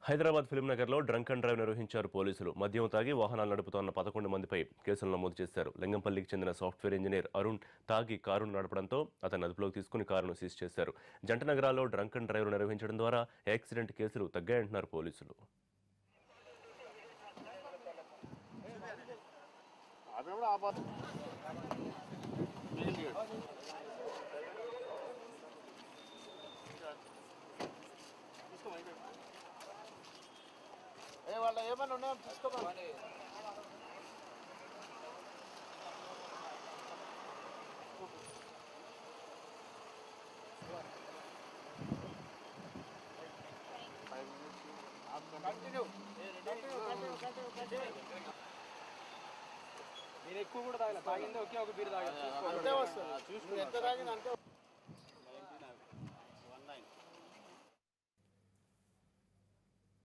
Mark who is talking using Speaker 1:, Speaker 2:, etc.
Speaker 1: Hyderabad film నగర్లో drunk and drive నిర్వహించారు పోలీసులు మద్యం తాగి వాహనాలు నడుపుతోన్న పదకొండు మందిపై కేసులు నమోదు చేశారు లింగంపల్లికి చెందిన సాఫ్ట్వేర్ ఇంజనీర్ అరుణ్ తాగి కారును నడపడంతో అతను అదుపులోకి తీసుకుని కారును సీజ్ చేశారు జంట నగరాల్లో డ్రంక్ అండ్ డ్రైవ్ నిర్వహించడం ద్వారా యాక్సిడెంట్ కేసులు తగ్గాయంటున్నారు పోలీసులు
Speaker 2: అవి కూడా ఆపా ఏ వాళ్ళ ఏమైనా ఉన్నాయో తీసుకోమని కంటిన్యూ
Speaker 3: నేను ఎక్కువ కూడా తాగలే తాగిందే ఒకే ఒక బీర్ తాగా
Speaker 2: అంతే వస్తుంది ఎంత తాగింది అంతే